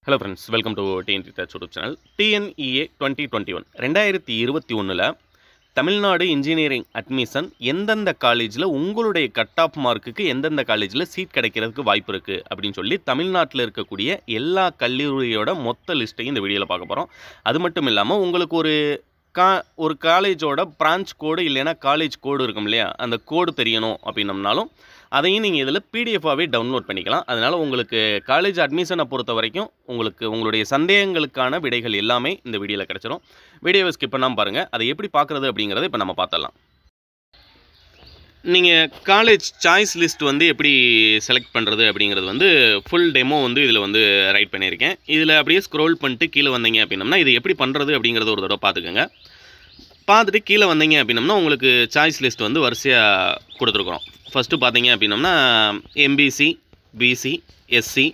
hello friends welcome to TNT touch YouTube channel TNEA twenty twenty one ரெண்டாயிரத்தி இருபத்தி ஒன்றில் Tamil Nadu engineering admission எந்தெந்த காலேஜில் உங்களுடைய கட் ஆஃப் மார்க்குக்கு எந்தெந்த காலேஜில் சீட் கிடைக்கிறதுக்கு வாய்ப்பு இருக்குது அப்படின்னு சொல்லி தமிழ்நாட்டில் இருக்கக்கூடிய எல்லா கல்லூரியோட மொத்த லிஸ்ட்டையும் இந்த வீடியோவில் பார்க்க போகிறோம் அது மட்டும் இல்லாமல் உங்களுக்கு ஒரு கா ஒரு காலேஜோட பிரான்ச் கோடு இல்லைன்னா காலேஜ் கோடு இருக்கும் இல்லையா அந்த கோடு தெரியணும் அப்படின்னம்னாலும் அதையும் நீங்கள் இதில் பிடிஎஃபாகவே டவுன்லோட் பண்ணிக்கலாம் அதனால் உங்களுக்கு காலேஜ் அட்மிஷனை பொறுத்த வரைக்கும் உங்களுக்கு உங்களுடைய சந்தேகங்களுக்கான விடைகள் எல்லாமே இந்த வீடியோவில் கிடச்சிரும் வீடியோவை ஸ்கிப் பண்ணாமல் பாருங்கள் அதை எப்படி பார்க்குறது அப்படிங்கிறத இப்போ நம்ம பார்த்தலாம் நீங்கள் காலேஜ் சாய்ஸ் லிஸ்ட் வந்து எப்படி செலக்ட் பண்ணுறது அப்படிங்கிறது வந்து ஃபுல் டெமோ வந்து இதில் வந்து ரைட் பண்ணியிருக்கேன் இதில் அப்படியே ஸ்க்ரோல் பண்ணிட்டு கீழே வந்தீங்க அப்படின்னம்னா இது எப்படி பண்ணுறது அப்படிங்கிறத ஒரு தடவை பார்த்துக்கோங்க பார்த்துட்டு கீழே வந்தீங்க அப்படின்னம்னா உங்களுக்கு சாய்ஸ் லிஸ்ட் வந்து வரிசையாக கொடுத்துருக்குறோம் ஃபஸ்ட்டு பார்த்தீங்க அப்படின்னம்னா எம்பிசி பிசி எஸ்சி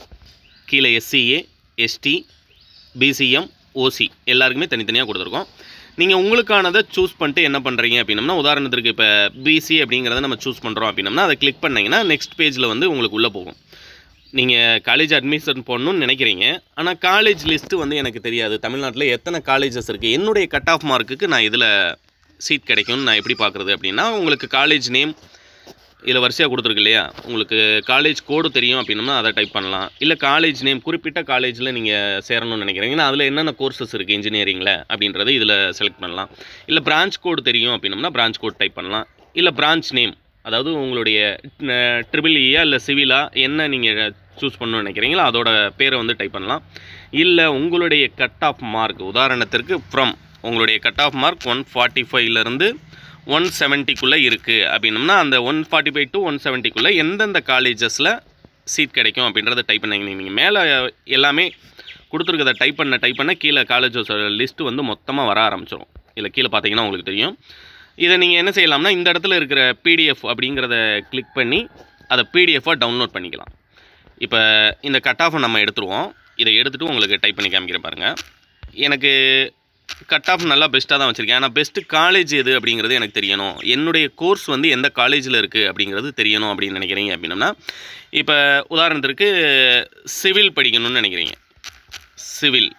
கீழே எஸ்சிஏ எஸ்டி பிசிஎம் ஓசி எல்லாருக்குமே தனித்தனியாக கொடுத்துருக்கோம் நீங்கள் உங்களுக்கானதை சூஸ் பண்ணிட்டு என்ன பண்ணுறீங்க அப்படின்னம்னா உதாரணத்திற்கு இப்போ பிசி அப்படிங்கிறத நம்ம சூஸ் பண்ணுறோம் அப்படின்னம்னா அதை கிளிக் பண்ணிங்கன்னா நெக்ஸ்ட் பேஜில் வந்து உங்களுக்கு உள்ளே போகும் நீங்கள் காலேஜ் அட்மிஷன் போடணும்னு நினைக்கிறீங்க ஆனால் காலேஜ் லிஸ்ட்டு வந்து எனக்கு தெரியாது தமிழ்நாட்டில் எத்தனை காலேஜஸ் இருக்குது என்னுடைய கட் ஆஃப் மார்க்குக்கு நான் இதில் சீட் கிடைக்கும்னு நான் எப்படி பார்க்குறது அப்படின்னா உங்களுக்கு காலேஜ் நேம் இதில் வரிசையாக கொடுத்துருக்கு இல்லையா உங்களுக்கு காலேஜ் கோடு தெரியும் அப்படின்னம்னா அதை டைப் பண்ணலாம் இல்லை காலேஜ் நேம் குறிப்பிட்ட காலேஜில் நீங்கள் சேரணும்னு நினைக்கிறீங்கன்னா அதில் என்னென்ன கோர்சஸ் இருக்குது இன்ஜினியரிங்கில் அப்படின்றத இதில் செலக்ட் பண்ணலாம் இல்லை பிரான்ச் கோடு தெரியும் அப்படின்னம்னா பிரான்ச் கோட் டைப் பண்ணலாம் இல்லை பிரான்ச் நேம் அதாவது உங்களுடைய ட்ரிபிள் இயா இல்லை சிவிலா என்ன நீங்கள் சூஸ் பண்ணணும்னு நினைக்கிறீங்களோ அதோட பேரை வந்து டைப் பண்ணலாம் இல்லை உங்களுடைய கட் ஆஃப் மார்க் உதாரணத்திற்கு ஃப்ரம் உங்களுடைய cut off mark one forty ஃபைவ்லேருந்து ஒன் செவன்ட்டிக்குள்ளே இருக்குது அப்படின்னம்னா அந்த one forty five to one செவன்ட்டிக்குள்ளே எந்தெந்த காலேஜஸில் சீட் கிடைக்கும் அப்படின்றத டைப் பண்ணீங்க நீங்கள் மேலே எல்லாமே கொடுத்துருக்கத டைப் பண்ண டைப் பண்ண கீழே காலேஜஸ் லிஸ்ட்டு வந்து மொத்தமாக வர ஆரம்பிச்சிடும் இல்லை கீழே பார்த்தீங்கன்னா உங்களுக்கு தெரியும் இதை நீங்கள் என்ன செய்யலாம்னா இந்த இடத்துல இருக்கிற பிடிஎஃப் அப்படிங்கிறத கிளிக் பண்ணி அதை பிடிஎஃபாக டவுன்லோட் பண்ணிக்கலாம் இப்போ இந்த கட் ஆஃபை நம்ம எடுத்துருவோம் இதை எடுத்துகிட்டு உங்களுக்கு டைப் பண்ணி காமிக்கிறேன் பாருங்கள் எனக்கு கட் ஆஃப் நல்லா பெஸ்ட்டாக தான் வச்சுருக்கேன் ஆனால் பெஸ்ட்டு காலேஜ் எது அப்படிங்கிறது எனக்கு தெரியணும் என்னுடைய கோர்ஸ் வந்து எந்த காலேஜில் இருக்குது அப்படிங்கிறது தெரியணும் அப்படின்னு நினைக்கிறீங்க அப்படின்னம்னா இப்போ உதாரணத்திற்கு சிவில் படிக்கணும்னு நினைக்கிறீங்க சிவில்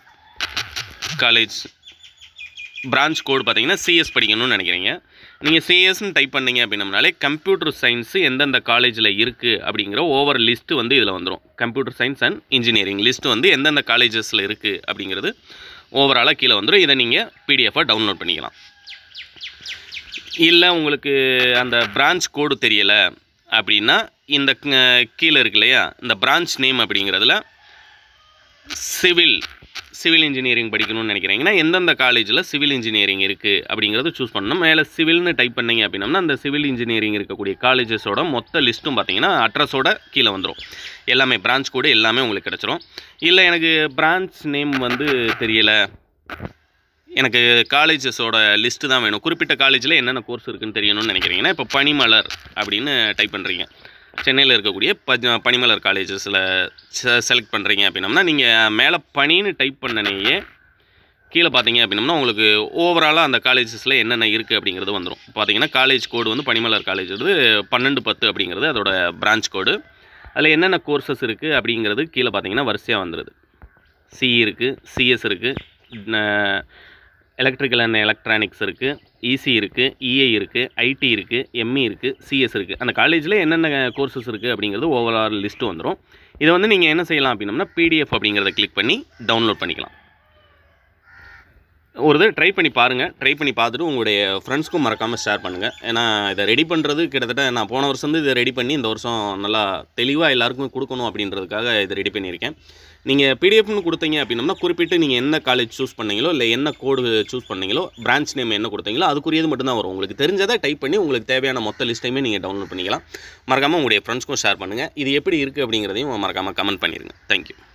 காலேஜ் பிரான்ச் கோடு பார்த்தீங்கன்னா சிஎஸ் படிக்கணும்னு நினைக்கிறீங்க நீங்கள் சிஎஸ்ன்னு டைப் பண்ணீங்க அப்படின்னம்னாலே கம்ப்யூட்டர் சயின்ஸு எந்தெந்த காலேஜில் இருக்குது அப்படிங்கிற ஓவர் லிஸ்ட்டு வந்து இதில் வந்துடும் computer science and engineering list வந்து எந்தெந்த காலேஜஸில் இருக்குது அப்படிங்கிறது ஓவராலாக கீழே வந்துடும் இதை நீங்கள் பிடிஎஃபாக டவுன்லோட் பண்ணிக்கலாம் இல்லை உங்களுக்கு அந்த பிரான்ச் கோடு தெரியலை அப்படின்னா இந்த கீழே இருக்கு இல்லையா இந்த பிரான்ச் நேம் அப்படிங்கிறதுல சிவில் சிவில் இன்ஜினியரிங் படிக்கணும்னு நினைக்கிறீங்கன்னா எந்தெந்த காலேஜில் சிவில் இன்ஜினியரிங் இருக்குது அப்படிங்கிறது சூஸ் பண்ணணும் மேலே சிவில்னு டைப் பண்ணீங்க அப்படின்னம்னா அந்த சிவில் இன்ஜினியரிங் இருக்கக்கூடிய காலேஜஸோட மொத்த லிஸ்ட்டும் பார்த்தீங்கன்னா அட்ரஸோட கீழே வந்துடும் எல்லாமே பிரான்ச் கோடு எல்லாமே உங்களுக்கு கிடச்சிரும் இல்லை எனக்கு பிரான்ச் நேம் வந்து தெரியலை எனக்கு காலேஜஸோட லிஸ்ட்டு தான் வேணும் குறிப்பிட்ட காலேஜில் என்னென்ன கோர்ஸ் இருக்குன்னு தெரியணும்னு நினைக்கிறீங்கன்னா இப்போ பனிமலர் அப்படின்னு டைப் பண்ணுறீங்க சென்னையில் இருக்கக்கூடிய ப பனிமலர் காலேஜஸில் செலக்ட் பண்ணுறீங்க அப்படின்னம்னா நீங்கள் மேலே பனின்னு டைப் பண்ணனையே கீழே பார்த்தீங்க அப்படின்னம்னா உங்களுக்கு ஓவராலாக அந்த காலேஜஸில் என்னென்ன இருக்குது அப்படிங்கிறது வந்துடும் பார்த்தீங்கன்னா காலேஜ் கோடு வந்து பனிமலர் காலேஜ் வந்து பன்னெண்டு பத்து அப்படிங்கிறது அதோட பிரான்ச் கோடு அதில் என்னென்ன கோர்சஸ் இருக்குது அப்படிங்கிறது கீழே பார்த்தீங்கன்னா வரிசையாக வந்துடுது சி இருக்குது சிஎஸ் இருக்குது எலக்ட்ரிக்கல் அண்ட் எலக்ட்ரானிக்ஸ் இருக்குது இசி இருக்குது இஏ இருக்குது ஐடி இருக்குது எம்இ இருக்குது சிஎஸ் இருக்குது அந்த காலேஜில் என்னென்ன கோர்சஸ் இருக்குது அப்படிங்கிறது ஓவரால் லிஸ்ட்டு வந்துடும் இதை வந்து நீங்கள் என்ன செய்யலாம் அப்படின்னம்னா பிடிஎஃப் அப்படிங்கிறத கிளிக் பண்ணி டவுன்லோட் பண்ணிக்கலாம் ஒரு இதை ட்ரை பண்ணி பாருங்கள் ட்ரை பண்ணி பார்த்துட்டு உங்களுடைய ஃப்ரெண்ட்ஸ்க்கும் மறக்காமல் ஷேர் பண்ணுங்கள் ஏன்னா இதை ரெடி பண்ணுறது கிட்டத்தட்ட நான் போன வருஷம் வந்து இதை ரெடி பண்ணி இந்த வருஷம் நல்லா தெளிவாக எல்லாருக்குமே கொடுக்கணும் அப்படின்றதுக்காக இதை ரெடி பண்ணியிருக்கேன் நீங்கள் பிடிஎஃப்னு கொடுத்தீங்க அப்படின்னம்னா குறிப்பிட்டு நீங்கள் என்ன காலேஜ் சூஸ் பண்ணீங்களோ இல்லை என்ன கோடு சூஸ் பண்ணீங்களோ பிரான்ச் நேம் என்ன கொடுத்தீங்களோ அதுக்குரியது மட்டும்தான் வரும் உங்களுக்கு தெரிஞ்சதை டைப் பண்ணி உங்களுக்கு தேவையான மொத்த லிஸ்ட்டையுமே நீங்கள் டவுன்லோட் பண்ணிக்கலாம் மறக்காமல் உங்களுடைய ஃப்ரெண்ட்ஸ்க்கும் ஷேர் பண்ணுங்கள் இது எப்படி இருக்குது அப்படிங்கிறதையும் மறக்காமல் கமெண்ட் பண்ணிடுங்க தேங்க்யூ